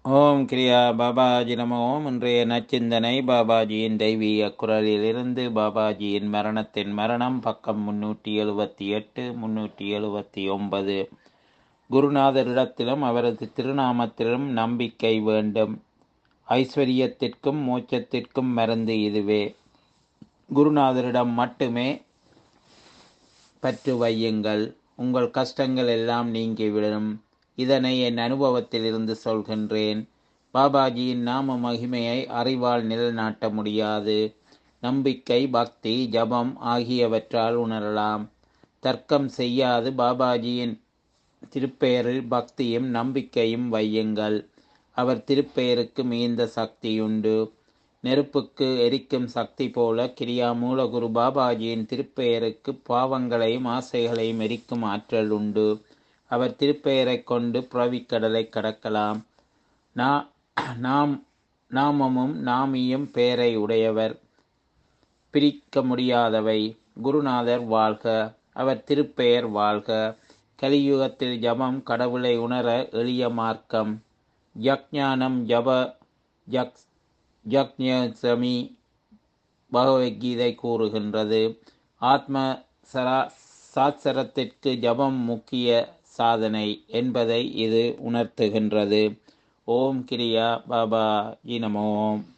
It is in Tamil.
ஓம் கிரியா பாபாஜி நம ஓம் இன்றைய நச்சிந்தனை பாபாஜியின் தெய்வீக குரலிலிருந்து பாபாஜியின் மரணத்தின் மரணம் பக்கம் முன்னூற்றி எழுபத்தி எட்டு முன்னூற்றி எழுபத்தி ஒன்பது குருநாதரிடத்திலும் அவரது திருநாமத்திலும் நம்பிக்கை வேண்டும் ஐஸ்வர்யத்திற்கும் மோட்சத்திற்கும் மருந்து இதுவே குருநாதரிடம் மட்டுமே பற்று வையுங்கள் உங்கள் கஷ்டங்கள் எல்லாம் நீங்கிவிடும் இதனை என் அனுபவத்தில் இருந்து சொல்கின்றேன் பாபாஜியின் நாம மகிமையை அறிவால் நிலைநாட்ட முடியாது நம்பிக்கை பக்தி ஜபம் ஆகியவற்றால் உணரலாம் தர்க்கம் செய்யாது பாபாஜியின் திருப்பெயரில் பக்தியும் நம்பிக்கையும் வையுங்கள் அவர் திருப்பெயருக்கு மிகுந்த சக்தியுண்டு நெருப்புக்கு எரிக்கும் சக்தி போல கிரியா மூலகுரு பாபாஜியின் திருப்பெயருக்கு பாவங்களையும் ஆசைகளையும் எரிக்கும் ஆற்றல் உண்டு அவர் திருப்பெயரைக் கொண்டு புறவிக்கடலை கடக்கலாம் நாம் நாமமும் நாமியும் பெயரை உடையவர் பிரிக்க முடியாதவை குருநாதர் வாழ்க அவர் திருப்பெயர் வாழ்க கலியுகத்தில் ஜபம் கடவுளை உணர எளிய மார்க்கம் யக்ஞானம் ஜப ஜக் ஜக்ஞசமி பகவத்கீதை கூறுகின்றது ஆத்ம சரா சாத்சரத்திற்கு ஜபம் முக்கிய சாதனை என்பதை இது உணர்த்துகின்றது ஓம் கிரியா பாபா ஜி நமோம்